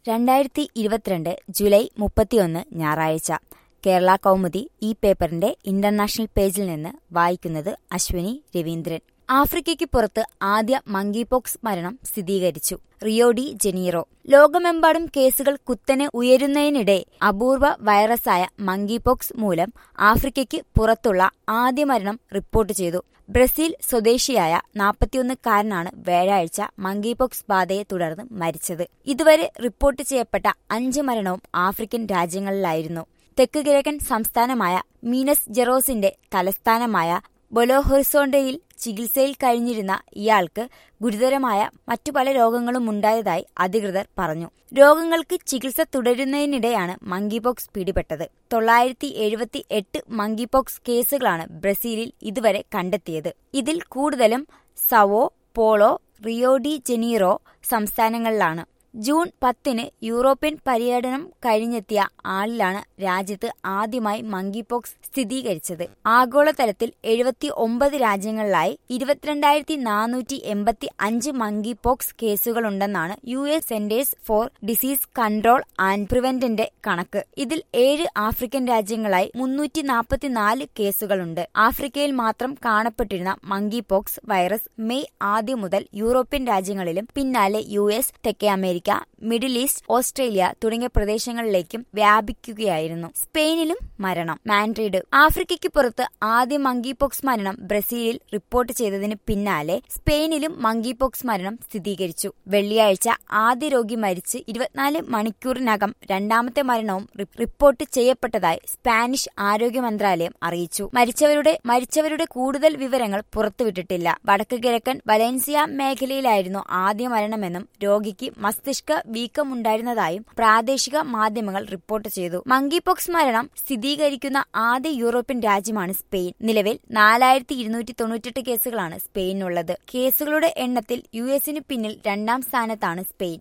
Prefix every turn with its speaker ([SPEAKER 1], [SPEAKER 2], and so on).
[SPEAKER 1] രണ്ടായിരത്തി ഇരുപത്തിരണ്ട് ജൂലൈ മുപ്പത്തിയൊന്ന് ഞായറാഴ്ച കേരള കൗമുദി ഈ പേപ്പറിന്റെ ഇന്റർനാഷണൽ പേജിൽ നിന്ന് വായിക്കുന്നത് അശ്വിനി രവീന്ദ്രൻ ആഫ്രിക്കയ്ക്ക് പുറത്ത് ആദ്യ മങ്കിപോക്സ് മരണം സ്ഥിരീകരിച്ചു റിയോ ഡി ജനീറോ ലോകമെമ്പാടും കേസുകൾ കുത്തനെ ഉയരുന്നതിനിടെ അപൂർവ വൈറസായ മങ്കിപോക്സ് മൂലം ആഫ്രിക്കയ്ക്ക് പുറത്തുള്ള ആദ്യ മരണം റിപ്പോർട്ട് ചെയ്തു ബ്രസീൽ സ്വദേശിയായ നാൽപ്പത്തിയൊന്നുകാരനാണ് വ്യാഴാഴ്ച മങ്കിപോക്സ് ബാധയെ തുടർന്ന് മരിച്ചത് ഇതുവരെ റിപ്പോർട്ട് ചെയ്യപ്പെട്ട അഞ്ച് മരണവും ആഫ്രിക്കൻ രാജ്യങ്ങളിലായിരുന്നു തെക്ക് കിഴക്കൻ സംസ്ഥാനമായ മീനസ് ജെറോസിന്റെ തലസ്ഥാനമായ ബൊലോഹൊറിസോണ്ടയിൽ ചികിത്സയിൽ കഴിഞ്ഞിരുന്ന ഇയാൾക്ക് ഗുരുതരമായ മറ്റു പല രോഗങ്ങളും ഉണ്ടായതായി അധികൃതർ പറഞ്ഞു രോഗങ്ങൾക്ക് ചികിത്സ തുടരുന്നതിനിടെയാണ് മങ്കിപോക്സ് പിടിപെട്ടത് തൊള്ളായിരത്തി എഴുപത്തി എട്ട് മങ്കിപോക്സ് കേസുകളാണ് ബ്രസീലിൽ ഇതുവരെ കണ്ടെത്തിയത് ഇതിൽ കൂടുതലും Sao Paulo Rio de Janeiro സംസ്ഥാനങ്ങളിലാണ് ജൂൺ പത്തിന് യൂറോപ്യൻ പര്യടനം കഴിഞ്ഞെത്തിയ ആളിലാണ് രാജ്യത്ത് ആദ്യമായി മങ്കിപോക്സ് സ്ഥിരീകരിച്ചത് ആഗോളതലത്തിൽ എഴുപത്തി ഒമ്പത് രാജ്യങ്ങളിലായി ഇരുപത്തിരണ്ടായിരത്തി നാനൂറ്റി എൺപത്തി അഞ്ച് മങ്കിപോക്സ് കേസുകളുണ്ടെന്നാണ് U S Centers for Disease Control and പ്രിവെന്റിന്റെ കണക്ക് ഇതിൽ ഏഴ് ആഫ്രിക്കൻ രാജ്യങ്ങളായി മുന്നൂറ്റി നാൽപ്പത്തിനാല് കേസുകളുണ്ട് ആഫ്രിക്കയിൽ മാത്രം കാണപ്പെട്ടിരുന്ന മങ്കിപോക്സ് വൈറസ് മെയ് ആദ്യം മുതൽ യൂറോപ്യൻ രാജ്യങ്ങളിലും പിന്നാലെ യു എസ് തെക്കേ അമേരിക്ക മിഡിൽ ഈസ്റ്റ് ഓസ്ട്രേലിയ തുടങ്ങിയ പ്രദേശങ്ങളിലേക്കും വ്യാപിക്കുകയായിരുന്നു സ്പെയിനിലും മരണം മാൻഡ്രിഡ് ആഫ്രിക്കയ്ക്ക് പുറത്ത് ആദ്യ മങ്കിപോക്സ് മരണം ബ്രസീലിൽ റിപ്പോർട്ട് ചെയ്തതിന് പിന്നാലെ സ്പെയിനിലും മങ്കിപോക്സ് മരണം സ്ഥിരീകരിച്ചു വെള്ളിയാഴ്ച ആദ്യ രോഗി മരിച്ച് ഇരുപത്തിനാല് മണിക്കൂറിനകം രണ്ടാമത്തെ മരണവും റിപ്പോർട്ട് ചെയ്യപ്പെട്ടതായി സ്പാനിഷ് ആരോഗ്യ മന്ത്രാലയം അറിയിച്ചു മരിച്ചവരുടെ മരിച്ചവരുടെ കൂടുതൽ വിവരങ്ങൾ പുറത്തുവിട്ടിട്ടില്ല വടക്ക് കിഴക്കൻ വലേൻസിയ മേഖലയിലായിരുന്നു ആദ്യ മരണമെന്നും രോഗിക്ക് മസ്തിഷ്ക വീക്കമുണ്ടായിരുന്നതായും പ്രാദേശിക മാധ്യമങ്ങൾ റിപ്പോർട്ട് ചെയ്തു മങ്കിപോക്സ് മരണം സ്ഥിരീകരിക്കുന്ന ആദ്യ യൂറോപ്യൻ രാജ്യമാണ് സ്പെയിൻ നിലവിൽ നാലായിരത്തി ഇരുന്നൂറ്റി തൊണ്ണൂറ്റെട്ട് കേസുകളാണ് സ്പെയിനുള്ളത് കേസുകളുടെ എണ്ണത്തിൽ യു എസിന് പിന്നിൽ രണ്ടാം സ്ഥാനത്താണ് സ്പെയിൻ